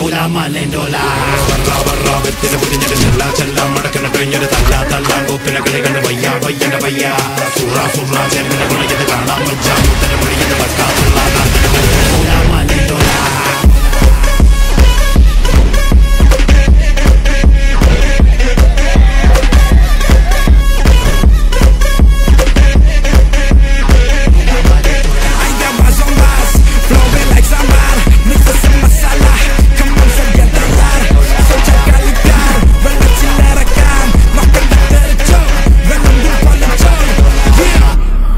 നൂല മലൻഡോല വർറ വർറ വെത്തിന പുതിഞ്ഞൊരു ചെല്ല ചെല്ല മടക്കണ കഴിഞ്ഞൊരു തല്ല തള്ള കൊപ്പിന കളി കണ്ട് വയ്യ വയ്യണ്ട വയ്യ സുറ സുറ ചെല്ലിനെ കുളിയത് കാണാൻ വയ്യ മുത്തന കുളിയത് വെക്കാത്തുള്ള നൂല മലൻഡോല I got más on más, flowing like sambar, mixes en masala, come on se viene a dar, soy chacalicar, ven a chilar acá, no tengo derecho, ven a un grupo a la yeah.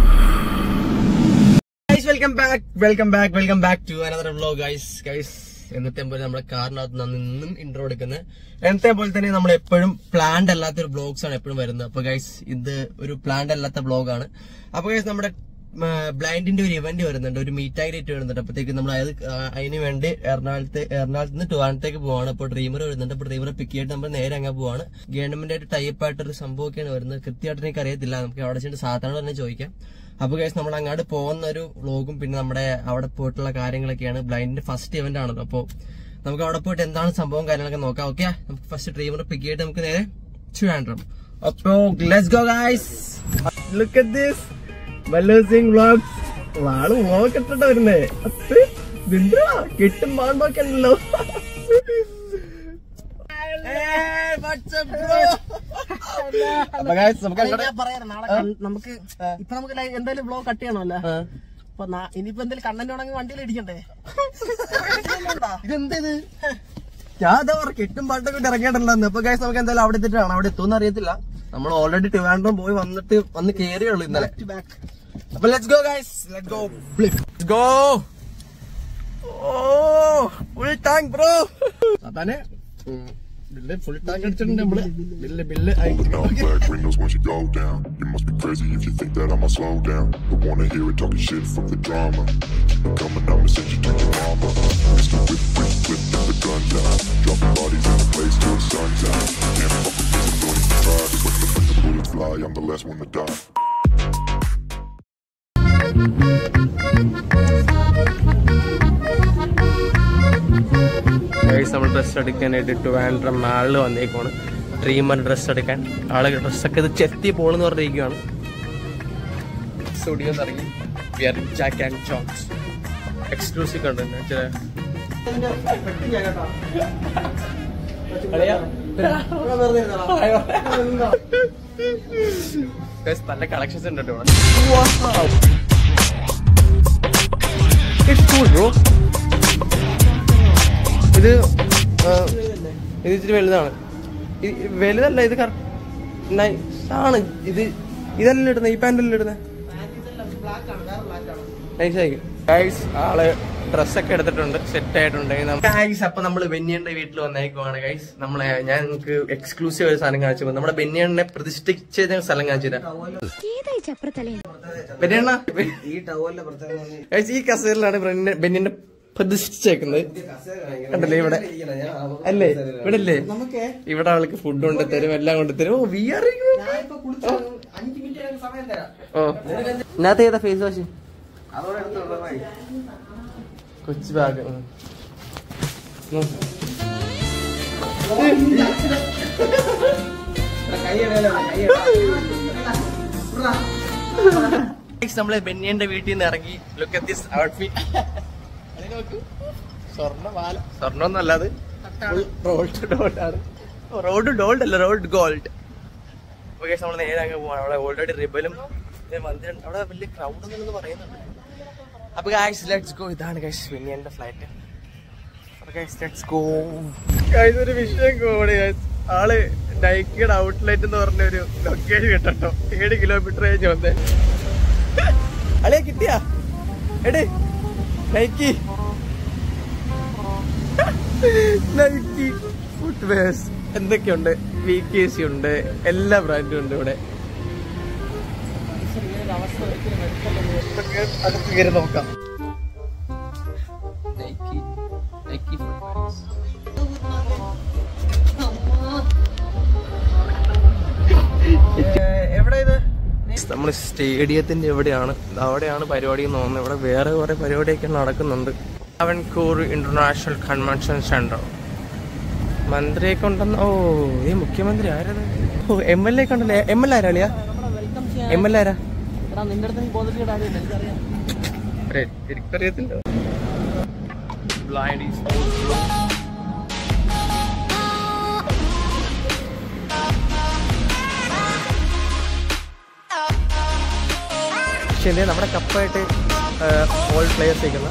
Guys welcome back welcome back welcome back to another vlog guys guys എന്നത്തെ പോലെ നമ്മുടെ കാറിനകത്ത് നിന്ന് നിന്നും intro എടുക്കുന്നത് എന്നത്തെ പോലെ തന്നെ നമ്മൾ എപ്പോഴും പ്ലാൻഡ് അല്ലാത്ത ഒരു വ്ലോഗ്സ് ആണ് എപ്പോഴും വരുന്നത് അപ്പൊ ഗൈസ് ഇത് ഒരു പ്ലാൻഡ് അല്ലാത്ത വ്ലോഗാണ് അപ്പൊ ഗൈസ് നമ്മുടെ ബ്ലൈൻഡിന്റെ ഒരു ഇവന്റ് വരുന്നുണ്ട് ഒരു മീറ്റ് ആയിട്ട് വരുന്നുണ്ട് അപ്പോഴത്തേക്ക് നമ്മൾ അത് അതിന് വേണ്ടി എറണാകുളത്ത് എറണാകുളത്ത് നിന്ന് ട്രിവാൻഡത്തേക്ക് പോവാണ് അപ്പോൾ ഡ്രീമർ വരുന്നുണ്ട് അപ്പോൾ ഡ്രീമറെ പിക്ക് ചെയ്തിട്ട് നമ്മൾ നേരെ അങ്ങ് പോവാണ് ഗവൺമെന്റ് ആയിട്ട് ടൈപ്പ് ആയിട്ടൊരു സംഭവമൊക്കെയാണ് വരുന്നത് കൃത്യമായിട്ട് എനിക്ക് അറിയത്തില്ല നമുക്ക് അവിടെ ചെന്ന് സാധാരണ തന്നെ ചോദിക്കാം അപ്പൊ ഗൈസ് നമ്മൾ അങ്ങോട്ട് പോകുന്ന ഒരു വ്ലോഗും പിന്നെ നമ്മുടെ അവിടെ പോയിട്ടുള്ള കാര്യങ്ങളൊക്കെയാണ് ബ്ലൈൻഡിന്റെ ഫസ്റ്റ് ഇവന്റ് ആണല്ലോ അപ്പോൾ നമുക്ക് അവിടെ പോയിട്ട് എന്താണ് സംഭവം കാര്യങ്ങളൊക്കെ നോക്കാം ഓക്കെ നമുക്ക് ഫസ്റ്റ് ഡ്രീമർ പിക്ക് ചെയ്തിട്ട് നമുക്ക് നേരെ ട്രിവാൻഡ്രം അപ്പോ let's go guys look at this Mallu Singh vlogs ആള് വ്ലോഗ് ഇട്ടിട്ട് വരുന്നേ അത്ത് ഇതെന്താ കെട്ടും പാണ്ടൊക്കെ ഉണ്ടല്ലോ അപ്പൊ guys, നമുക്ക് അങ്ങോട്ട് ഞാൻ പറയാം നാളെ കൺ- നമുക്ക് ഇപ്പൊ നമുക്ക് ലൈ- എന്തായാലും ബ്ലോഗ് കട്ട് ചെയ്യണമല്ലോ ആ. അപ്പൊ നാ- ഇനിയിപ്പോ എന്തെങ്കിലും കണ്ടന്റ് ഉണ്ടെങ്കിൽ വണ്ടിയിൽ ഇടിക്കണ്ടേ ഇതെന്ത് ഇത് ഞാൻ അതാ പറഞ്ഞു കെട്ടും പാട്ടൊക്കെ ഇട്ട് ഇറങ്ങിയിട്ടുണ്ടെന്ന് അപ്പൊ ഗൈസ് നമുക്ക് എന്തായാലും അവിടെ എത്തിയിട്ടാണ് അവിടെ എത്തുമെന്ന് അറിയത്തില്ല നമ്മൾ ഓൾറെഡി ട്രിവാൻഡ്രം പോയി വന്നിട്ട് വന്ന് കേറിയുള്ളൂ ഇന്നലെ ബാക്ക് അപ്പൊ let's go guys let's go let's go oh full tank bro അതാനെ ബില്ല് ഫുൾ ടാങ്ക് അടിച്ചിട്ടുണ്ട് നമ്മള് bill bill Down black windows once you go down. You must be crazy if you think that I'ma slow down. But wanna hear it talking shit from the drama. Keep it coming, I'ma send you to your mama. Mr. Whip, whip, whip, with the gun down. Dropping bodies in the place till the sun's out. Can't fuck with this, don't even try. Just wait to let the bullets fly. I'm the last one to die. Guys നമ്മൾ dress എടുക്കാനായിട്ട് ട്രിവാൻഡ്രം മാളിൽ വന്നേക്കാണ് dreamer dress എടുക്കാൻ ആളെ ഡ്രസ്സൊക്കെ ഇത് ചെത്തി പോണെന്ന് പറഞ്ഞിരിക്കുകയാണ് സ്റ്റുഡിയോ ഇറങ്ങി wear Jack and Jones exclusive content ചില Guys, നല്ല കളക്ഷൻസ് ഉണ്ട് കേട്ടോ ഇവിടെ. It's cool, bro. ഇത് ആ, ഇത് ഇച്ചിരി വലുതാണ് ഇത് വലുതല്ല ഇത് നൈസ് ആണ് ഇത് ഇതല്ല ഇടുന്നത് ഈ പാൻ്റല്ല ഇടുന്നത് നൈസായി ഗൈസ് ആള് ഡ്രസ്സൊക്കെ എടുത്തിട്ടുണ്ട് സെറ്റ് ആയിട്ടുണ്ട് ഗൈസ് അപ്പൊ നമ്മൾ ബെന്നിയന്റെ വീട്ടിൽ വന്നേക്കുവാണ് ഗൈസ് നമ്മളെ ഞാൻ നിങ്ങൾക്ക് എക്സ്ക്ലൂസീവ് ഒരു സാധനം കാണിച്ചു തന്നു. നമ്മുടെ ബെന്നിയണ്ണെ പ്രതിഷ്ഠിച്ച സ്ഥലം കാണിച്ചു തരാം ഏതായി ചപ്രത്തലേ ബെന്നിയണ്ണ ഗൈസ് ഈ കസേരയിലാണ് ബെന്നിന്റെ- ബെന്നിയന്റെ പ്രതിഷ്ഠിച്ചേക്കുന്നത് കണ്ടല്ലേ ഇവിടെ അല്ലേ ഇവിടെ അല്ലേ ഇവിടെ ആൾക്ക് ഫുഡ് കൊണ്ട് തരും എല്ലാം കൊണ്ട് തരും ഓ വി ആർ ഓ ഇതിനകത്ത് ഏതാ ഫേസ് വാഷ് കൊച്ചു ബാഗ് ഉം. ഉം. Guys, നമ്മള് ബെന്നിയന്റെ വീട്ടിൽ നിന്ന് ഇറങ്ങി ലുക്ക് അറ്റ് ദിസ് ഔട്ട്ഫിറ്റ് സ്വർണ്ണമാല സ്വർണ്ണം അല്ലാതെ റോൾഡ് ഡോൾഡ് ആണ് റോഡ് ഡോൾഡ് അല്ല റോഡ് ഗോൾഡ് ഓക്കെ നമ്മൾ നേരെ അങ്ങ് പോവാണ് അവിടെ ഓൾറെഡി റിബലും മന്ദിരം അവിടെ വലിയ ക്രൗഡ് ഒന്നും പറയുന്നുണ്ട് അപ്പൊ ഗൈസ് ലെറ്റ്സ് ഗോ ഇതാണ് ഗൈസ് ബെന്നിയന്റെ ഫ്ലൈറ്റ് ലെറ്റ്സ് ഗോ ഗൈസ് ഒരു വിഷയം കോടി ഗൈസ് ആള് നൈക്കിയുടെ ഔട്ട്ലെറ്റ് എന്ന് പറഞ്ഞ ഒരു ലൊക്കേഷൻ കിട്ടോ ഏഴ് കിലോമീറ്റർ കഴിഞ്ഞ് വന്നേ അളിയെ കിട്ടിയാ എടേ നൈക്കി നൈക്കി ഫുഡ് വെയർസ് എന്തൊക്കെയുണ്ട് വി കെ സി ഉണ്ട് എല്ലാ ബ്രാൻഡും ഉണ്ട് ഇവിടെ അടുത്ത് കയറി നോക്കാം നൈക്കി നൈക്കി ഫുഡ് വെയർസ് എവിടെ ഇത് നമ്മൾ സ്റ്റേഡിയത്തിന്റെ എവിടെയാണ് അവിടെയാണ് പരിപാടി എന്ന് തോന്നുന്നത് ഇവിടെ വേറെ കുറെ പരിപാടിയൊക്കെ നടക്കുന്നുണ്ട് അവൻകൂർ ഇന്റർനാഷണൽ കൺവെൻഷൻ സെന്റർ മന്ത്രിയെ കൊണ്ടെന്ന് ഓ ഈ മുഖ്യമന്ത്രി ആരത് ഓ എം എൽ എ കണ്ടല്ലേ എം എൽ എ ആരാ അളിയാ എം എൽ എ ആരാ എടാ നിന്റെ അടുത്ത് നീ പോസിറ്റീവ് കാര്യമില്ല എനിക്കറിയാം എനിക്കറിയത്തില്ല ബ്ലൈൻഡ് പക്ഷെ എന്തേ നമ്മുടെ കപ്പായിട്ട് ഓൾ പ്ലേയേഴ്സ് നിൽക്കുന്ന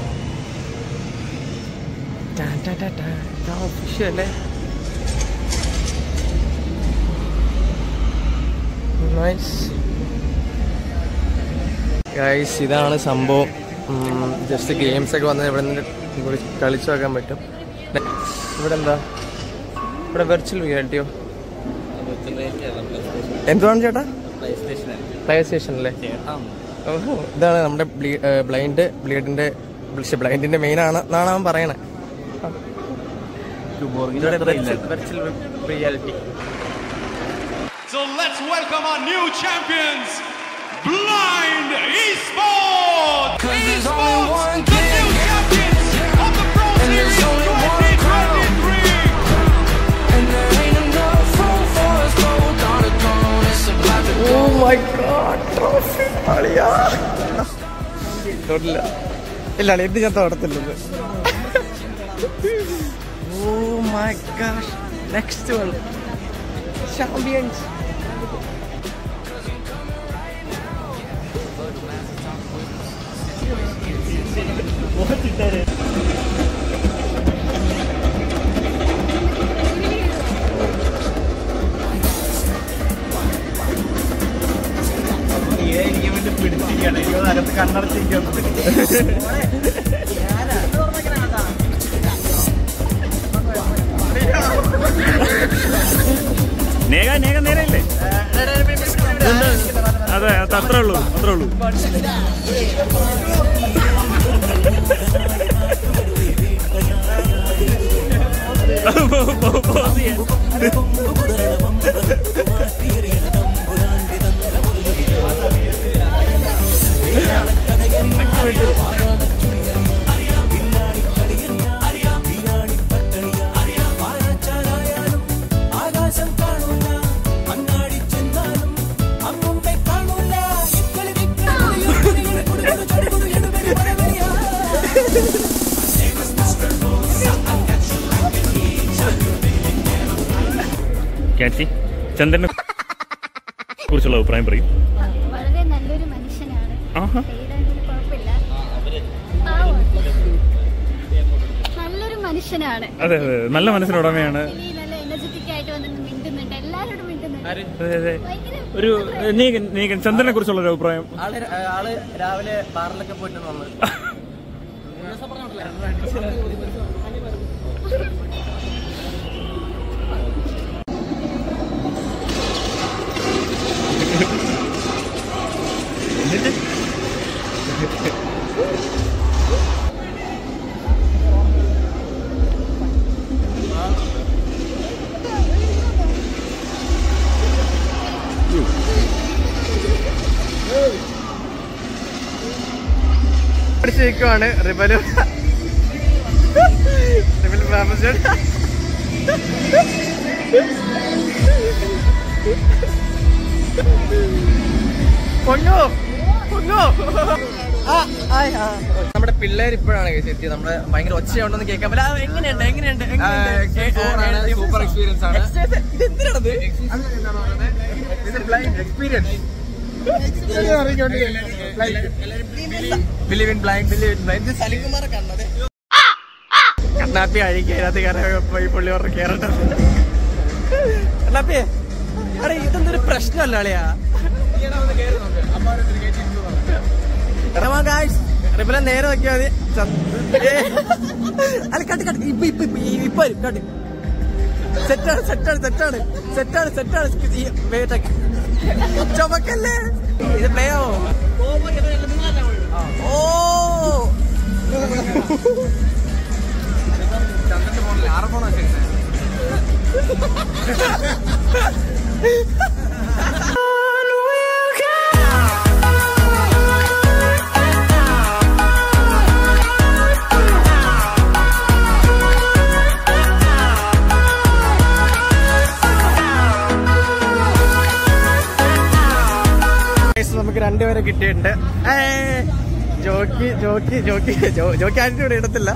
ഒഫീഷ്യൽ അല്ലേ നൈസ് ഗൈസ് ഇതാണ് സംഭവം ജസ്റ്റ് ഗെയിംസ് ഒക്കെ വന്നത് ഇവിടെ നിന്ന് കളിച്ചു നോക്കാൻ പറ്റും ഇവിടെ എന്താ ഇവിടെ വെർച്വൽ റിയാലിറ്റിയോ എന്തുവാണ് ചേട്ടാ പ്ലേ സ്റ്റേഷൻ അല്ലേ ഓഹോ ഇതാണ് നമ്മുടെ ബ്ലൈൻഡ് ബ്ലീഡിന്റെ ബ്ലൈൻഡിന്റെ മെയിൻ ആണ് എന്നാണ് അവൻ പറയണേ virtual reality So let's welcome our new champions, Blind Esports! Cause there's only Esports, one the king. new champions of the Pro And there's Series only one crown. 2023! And there ain't enough room for us both on the throne. It's about to go. Oh my god, trophy. അളിയാ. തൊടില്ല. ഇല്ല അളി എന്ത് ഞാൻ തോടത്തില്ലത് oh my gosh next one champions നേക നേക നേരല്ലേ അതെ അത് അത്രേ ഉള്ളൂ അത്രേ ഉള്ളൂ Pause ചെയ്യാൻ. ക്യാച്ചി ചന്ദ്രനെ കുറിച്ചുള്ള അഭിപ്രായം പറയും വളരെ നല്ലൊരു മനുഷ്യനാണ് ആഹാ. പേരൊന്നും കുഴപ്പമില്ല പാവമാണ്. നല്ലൊരു മനുഷ്യനാണ് അതെ അതെ നല്ല മനസ്സിനുടമയാണ് ഇനി നല്ല എനർജറ്റിക് ആയിട്ട് വന്ന് മിണ്ടുന്നുണ്ട് എല്ലാവരോടും മിണ്ടുന്നുണ്ട് അതെ അതെ ഭയങ്കര ഒരു നീകൻ നീകൻ ചന്ദ്രനെ കുറിച്ചുള്ള ഒരു അഭിപ്രായം ആള് ആള് രാവിലെ ബാറിലൊക്കെ പോയിട്ട് വന്ന് പിടിച്ച് നിൽക്കുവാണ് റിബലു റിബലു ഫാമസ് പൊങ്ങോ പൊങ്ങോ ആ, ആയ്, ആ. നമ്മുടെ പിള്ളേർ ഇപ്പോഴാണ് എത്തിയത് നമ്മള് ഭയങ്കര ഒച്ചയുണ്ടെന്ന് കേൾക്കാൻ പറ്റില്ല ആ, എങ്ങനെയുണ്ട് എങ്ങനെയുണ്ട് സൂപ്പർ എക്സ്പീരിയൻസ് ആണ് ഇതെന്തിനാണത് experience believe in blind believe in blind സലികുമാറെ കണ്ടത് കണ്ണാപ്പി അഴിക്കുക അതിനകത്ത് കയറാൻ പോയി പുള്ളി പറഞ്ഞ് കയറേണ്ടത് കണ്ണാപ്പി അടേ ഇതൊന്നൊരു പ്രശ്നമല്ല അളിയാ റിപ്പല നേരെ നോക്കിയാ മതി ചത്ത്- ഏ. അല്ല കട്ട് കട്ട് ഇപ്പൊ ഇപ്പൊ ഇപ്പൊ ഈ- ഇപ്പൊ വരും കട്ട് സെറ്റാണ് സെറ്റാണ് സെറ്റാണ് സെറ്റാണ് സെറ്റാണ് ഈ വേട്ടൊക്കെ ചുമക്കല്ലേ ഇത് പ്ലേ ആവോ ഓ ചന്ദ്രന്റെ ഫോണിൽ ആറ് ഫോണോ രണ്ടുപേരെ കിട്ടിയിട്ടുണ്ട് ഏ, ജോക്കി ജോക്കി ജോക്കി ജോ- ജോക്കി ആരും ഇവിടെ ഇടത്തില്ല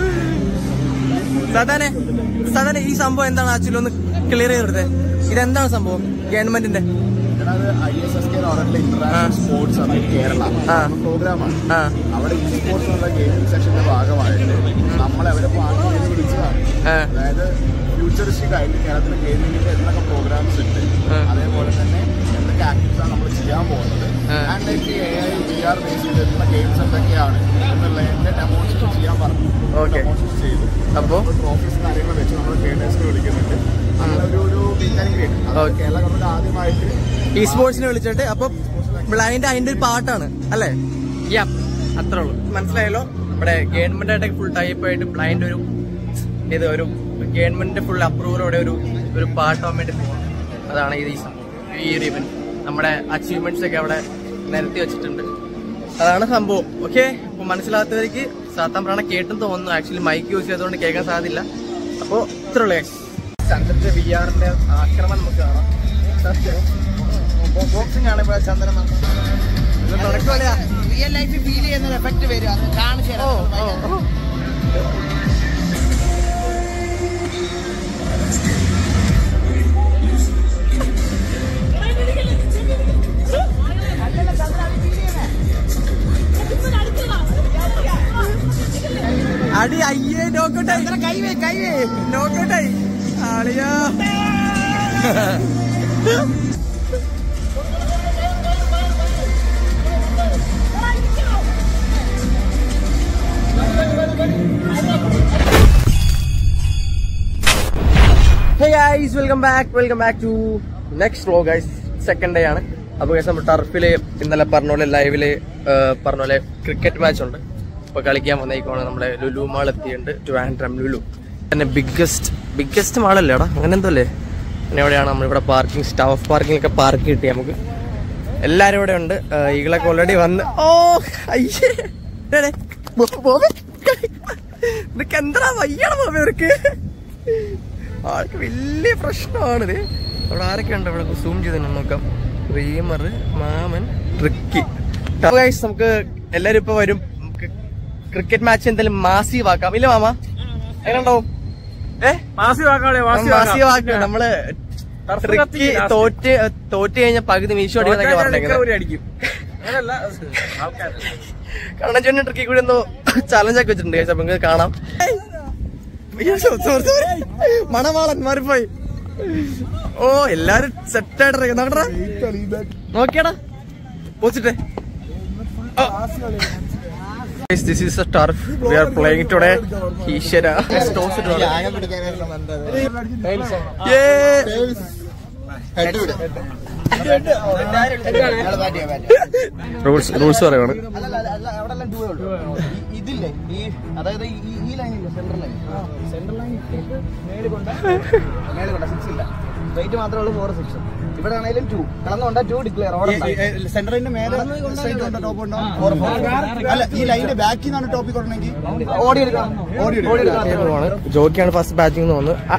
സാധാരണ സാധാരണ ഈ സംഭവം എന്താണ് ആക്ച്വലി ഒന്ന് ക്ലിയർ ചെയ്തെടുത്തേ ഇതെന്താണ് സംഭവം ഗവൺമെന്റിന്റെ I S S K international sports ആണ് കേരള ആ. പ്രോഗ്രാമാണ് ആ അവിടെ ഇ സ്പോർട്സ് എന്നുള്ള ഗെയിമിംഗ് സെക്ഷന്റെ ഭാഗമായിട്ട് നമ്മളെ അവരെ പാർട്ടിയിൽ വിളിച്ചതാണ് ആ. അതായത് ഫ്യൂച്ചറിസ്റ്റിക് ആയിട്ട് കേരളത്തിലെ ഗെയിമിംഗിന്റെ എന്തൊക്കെ പ്രോഗ്രാംസ് ഉണ്ട് അതേപോലെ തന്നെ എന്തൊക്കെ ആക്ടിവിറ്റീസ് ആണ് നമ്മൾ ചെയ്യാൻ പോകുന്നത് and like A I G R base ചെയ്തിട്ടുള്ള ഗെയിംസ് എന്തൊക്കെയാണ് എന്നുള്ളതിന്റെ ഡെമോൺസ്ട്രേഷൻ ചെയ്യാൻ പറഞ്ഞു Okay. ഡെമോൺസ്ട്രേഷൻ ചെയ്തു അപ്പോ ട്രോഫീസ് കാര്യങ്ങൾ വെച്ച് നമ്മൾ കേഡേഴ്സിനെ വിളിക്കുന്നുണ്ട് അങ്ങനെ ഒരു ഒരു meet and greet Okay. Kerala government ആദ്യമായിട്ട് ഈ സ്പോർട്സിനെ വിളിച്ചിട്ട് അപ്പൊ ബ്ലൈൻഡ് അതിന്റെ ഒരു പാട്ടാണ് അല്ലേ യാ അത്രേ ഉള്ളൂ മനസ്സിലായല്ലോ ഇവിടെ ഗവൺമെന്റ് ആയിട്ട് ഫുൾ ടൈപ്പ് ആയിട്ട് ബ്ലൈൻഡ് ഒരു ഇത് ഒരു ഗവൺമെന്റിന്റെ ഫുൾ അപ്രൂവലോടെ ഒരു ഒരു പാട്ടാൻ വേണ്ടി പോകുന്നത് അതാണ് ഇത് ഈ സംഭവം ഈ ഒരു ഇവന്റ് നമ്മുടെ അച്ചീവ്മെന്റ്സ് ഒക്കെ അവിടെ നിരത്തി വെച്ചിട്ടുണ്ട് അതാണ് സംഭവം ഓക്കെ അപ്പൊ മനസ്സിലാത്തവർക്ക് സാത്താൻ പ്രാണ കേട്ടും തോന്നുന്നു ആക്ച്വലി മൈക്ക് യൂസ് ചെയ്തുകൊണ്ട് കേൾക്കാൻ സാധ്യല്ല അപ്പോ ഇത്ര ഉള്ളു ചന്ദ്രന്റെ വി ആറിന്റെ ആക്രമണം നമുക്ക് കാണാം ബോക്സിംഗ് ആണ് ഇവിടെ ചന്ദ്രൻ നടക്കുമല്ലേ റിയൽ ലൈഫിൽ ഫീൽ ചെയ്യുന്ന എഫക്ട് വരും അത് കാണിച്ചു ഓ ഓ ഓ. അടി അയ്യേ നോക്കോട്ടായി കൈവേ കൈവേ നോക്കോട്ടായി ആളിയാ hey guys welcome back welcome back to next vlog guys second day ആണ് അപ്പോൾ ഗൈസ് നമ്മൾ ടർഫില് ഇന്നലെ പറഞ്ഞ പോലെ ലൈവില് പറഞ്ഞ പോലെ ക്രിക്കറ്റ് മാച്ച് ഉണ്ട് അപ്പോൾ കളിക്കാൻ വന്നേക്കുവാണ് നമ്മുടെ ലുലു മാൾ എത്തിയിട്ടുണ്ട് ട്രിവാൻഡ്രം ലുലു തന്നെ ബിഗ്ഗസ്റ്റ് ബിഗ്ഗസ്റ്റ് മാളല്ലേ എടാ അങ്ങനെ എന്തോ അല്ലേ പിന്നെ എവിടെയാണ് നമ്മളിവിടെ പാർക്കിംഗ് സ്റ്റാഫ് പാർക്കിംഗ് ഒക്കെ പാർക്ക് കിട്ടി നമുക്ക് എല്ലാരും ഇവിടെ ഉണ്ട് ഏഹ് ഈകളൊക്കെ ഓൾറെഡി വന്ന് ഓ അയ്യേ ഡേ, ഡേ. ബോ- ബോബി. ഇതൊക്കെ എന്താ വയ്യണ ബോബി ഇവർക്ക് ആൾക്ക് വലിയ പ്രശ്നമാണിത് അവിടെ ആരൊക്കെ ഉണ്ട് ഇവിടെ സൂം ചെയ്ത് നോക്കാം റീമർ മാമൻ ട്രിക്കി ഗൈസ് നമുക്ക് എല്ലാരും ഇപ്പൊ വരും നമുക്ക് ക്രിക്കറ്റ് മാച്ച് എന്തായാലും മാസീവ് ആക്കാം ഇല്ല മാമ എങ്ങനെ ഉണ്ടാവും ഏ മാസി വാക്കാളെ മാസീവ് ആക്കാം നമ്മള് ട്രിക്കി തോറ്റ് തോറ്റ് കഴിഞ്ഞ പകുതി മീശോ അടിക്കുന്നൊക്കെ പറഞ്ഞേക്കുന്നത് അടിക്കും അങ്ങനല്ല കണ്ണൻ ചേട്ടൻ ട്രിക്കി കൂടി എന്തോ ചലഞ്ച് ഒക്കെ വെച്ചിട്ടുണ്ട് guys. അപ്പൊ നിങ്ങൾക്ക് കാണാം അയ്യോ, sorry, sorry, sorry. മണവാളൻ മാറിപ്പോയി ഓ എല്ലാരും സെറ്റ് ആയിട്ട് നോക്കടാ നോക്കിയടാ പോച്ചിട്ടെ this is a turf we are playing today ഈശ്വര ടോസ് റൂൾസ് റൂൾസ് പറയുവാണ് അവിടെ ടൂ ഉള്ളൂ ഈ- ഇതില്ലേ ഈ അതായത് ഈ ഈ ലൈനില്ലേ സെന്റർ ലൈൻ സെന്റർ ലൈൻ മേലെ കൊണ്ട മേലെ കൊണ്ട സിക്സ് ഇല്ല സ്ട്രൈറ്റ് മാത്രമേ ഉള്ളൂ ഫോർ സിക്സ് ഇവിടെ ആണെങ്കിലും ടു കടന്നുകൊണ്ട ടു ഡിക്ലെയർ സെന്ററിന്റെ മേലെ straight ഉണ്ടോ, top ഉണ്ടോ? അല്ല ഈ ലൈനിന്റെ ബാക്കിൽ നിന്നാണ് ടോപ്പിക് കൊണ്ടെങ്കിൽ ഓടി എടുക്കണം ഓടി ഓടി എടുക്കണം ആണ് ജോക്കിയാണ് ഫസ്റ്റ് ബാറ്റിംഗ് തോന്നുന്നു ആ,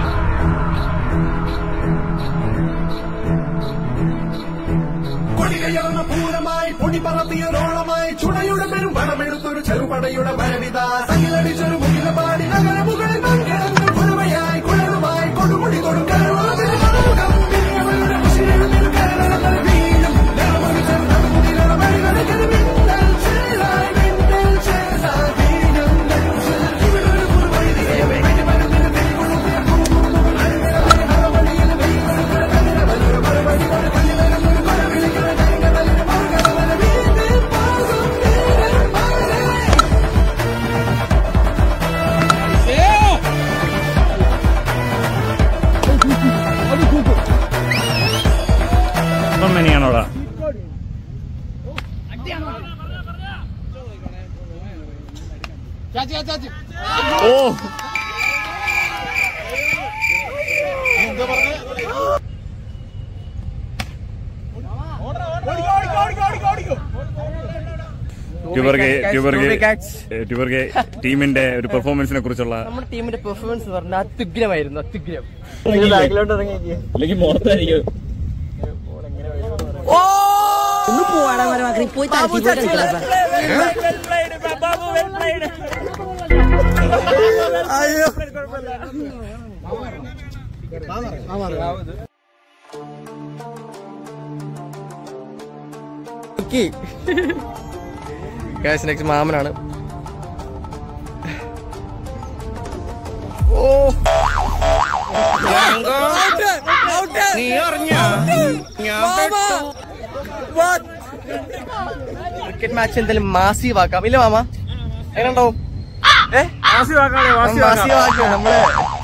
കൊടികയർന്ന പൂരമായി പൊടി പറത്തിയൊരോളമായി ചുടയുടെ പെരും പണമെടുത്തൊരു ചെറുപടയുടെ വരവിത സകിലടിച്ചൊരു മുകിലപാടി നഗര മുകളിൽ മൺകിടന്നു കുഴമയായി കുഴലുമായി കൊടുമുടി കൊടുക്കാൻ ഇപ്പം തന്നെയാണോടാ ഓ ട്യൂബർഗെ ട്യൂബർഗെ Stupid cats. ട്യൂബർഗെ ടീമിന്റെ ഒരു പെർഫോമൻസിനെ കുറിച്ചുള്ള നമ്മുടെ ടീമിന്റെ പെർഫോമൻസ് പറഞ്ഞ അത്യുഗ്രമായിരുന്നു അത്യുഗ്രം ബാക്കിലോട്ട് ഇറങ്ങി അല്ലെങ്കിൽ മുഖത്തായിരിക്കും ഓ ഒന്ന് പോടാ മരമാക്കി പോയി തലക്കി പോയി കളിക്കാം അയ്യോ ഗ്യാസ് നെക്സ്റ്റ് മാമനാണ് ഓ നീ ക്രിക്കറ്റ് മാച്ച് എന്തായാലും മാസീവ് ആക്കാം ഇല്ല മാമ എങ്ങനെ ഉണ്ടാവും ഏ മാസീവ് ആക്കാം നമ്മള്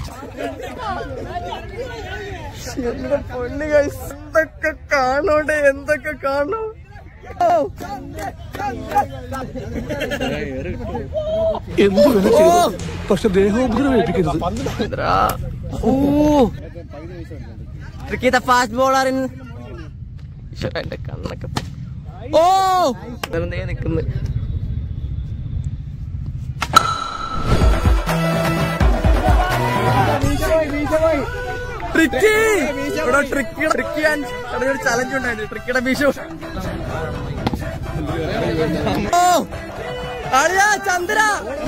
എന്റെ പൊണ്ണ് guys, എന്തൊക്കെ കാണോടെ എന്തൊക്കെ കാണോ പക്ഷെ ദേഹോപദ്രവേൽപ്പിക്കരുത് ഓ ക്രിക്കറ്റ് ഫാസ്റ്റ് ബോളർ ഇൻ എന്റെ കണ്ണൊക്കെ പോ- ഓ വെറുതെ നിക്കുന്നു ട്രിക്കി ഇവിടെ ട്രിക്കി ട്രിക്കി ഒരു ചലഞ്ച് ഉണ്ടായിരുന്നു ട്രിക്കിയുടെ ബീഷു ഓ അളിയാ ചന്ദ്ര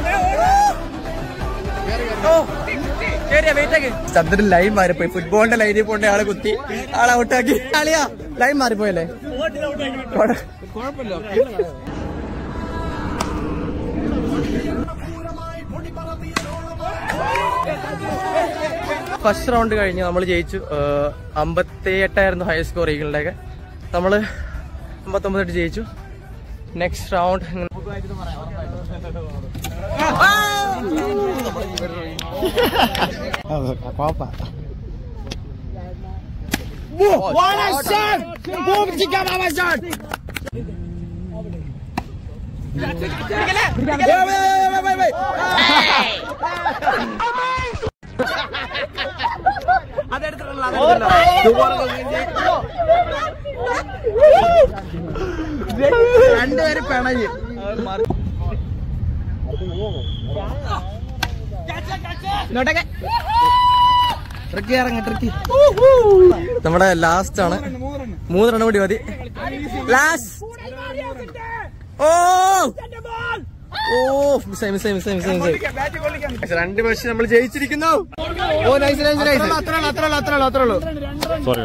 ഓ കേറിയാ വെയിറ്റ് ആക്കി ചന്ദ്രൻ ലൈൻ മാറിപ്പോയി ഫുട്ബോളിന്റെ ലൈനിൽ പോണ്ട ആളെ കുത്തി ആളെ ഔട്ടാക്കി അളിയാ ലൈൻ മാറിപ്പോയല്ലേ ഫസ്റ്റ് റൗണ്ട് കഴിഞ്ഞ് നമ്മൾ ജയിച്ചു അമ്പത്തി എട്ടായിരുന്നു ഹയർ സ്കോർ ഈഗിളുടെയൊക്കെ നമ്മള് അമ്പത്തൊമ്പതെട്ട് ജയിച്ചു നെക്സ്റ്റ് റൗണ്ട് രണ്ടുപേരും പിണഞ്ഞ് ട്രിക്കി ഇറങ്ങി ട്രിക്കി നമ്മുടെ ലാസ്റ്റ് ആണ് മൂന്ന് റണ്ണം കൂടി മതി ലാസ്റ്റ് ഓ ഓ മിസ്സായി മിസ്സായി മിസ്സായി മിസ്സായി മിസ്സായി രണ്ട് പക്ഷെ നമ്മൾ ജയിച്ചിരിക്കുന്നു ഓ നൈസ് നൈസ് നൈസ് അത്ര ഉള്ളൂ അത്ര ഉള്ളൂ അത്ര ഉള്ളൂ അത്ര ഉള്ളൂ സോറി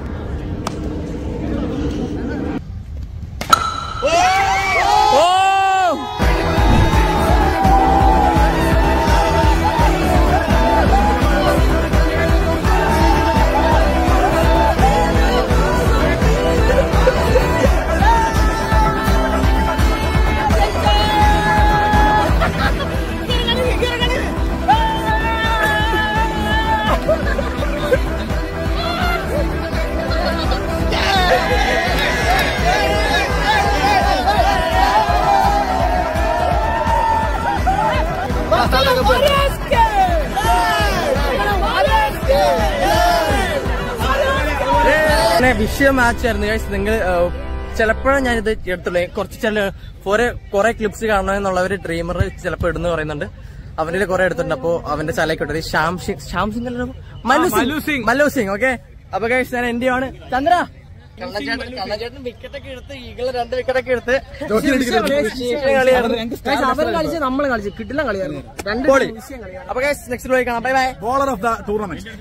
പിന്നെ വിഷയ മാച്ച് ആയിരുന്നു guys. നിങ്ങൾ ചിലപ്പോഴും ഞാനിത് എടുത്തുള്ളൂ കുറച്ച് ചില കുറെ കുറെ ക്ലിപ്സ് കാണണമെന്നുള്ളവര് ഡ്രീമർ ചിലപ്പോൾ ഇടുന്നു പറയുന്നുണ്ട് അവന്റെ കുറെ എടുത്തിട്ടുണ്ട് അപ്പോ അവന്റെ ചലയിക്കോട്ടെ ശ്യാം സിംഗ് ശ്യാം സിംഗ് അല്ലല്ലോ മല്ലു സിംഗ് മല്ലു സിംഗ് ഓക്കെ അപ്പൊ ഗൈസ് ഞാൻ എന്റെ ആണ് ചന്ദ്ര കണ്ണഞ്ചേട്ടൻ കണ്ണഞ്ചേട്ടൻ വിക്കറ്റ് ഒക്കെ എടുത്ത് ഈകള് രണ്ട് വിക്കറ്റ് ഒക്കെ എടുത്ത് കളിയായിരുന്നു അവർ കളിച്ച് നമ്മൾ കളിച്ച് കിട്ടില്ല കളിയായിരുന്നു രണ്ട് പൊളി. അപ്പൊ ഗൈസ് നെക്സ്റ്റ് പോയി കാണാം bye bye bowler of the tournament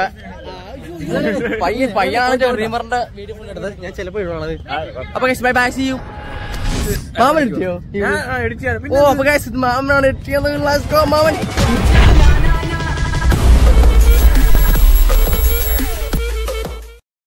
പയ്യൻ പയ്യാണ് ഡ്രീമറിന്റെ വീഡിയോ ഫുൾ എടുത്തത് ഞാൻ ചിലപ്പോ ഇടുന്നത് അപ്പൊ guys bye bye see you മാമൻ എത്തിയോ ഓ അപ്പൊ ഗൈസ് മാമനാണ് എത്തിയത് Let's go, മാമൻ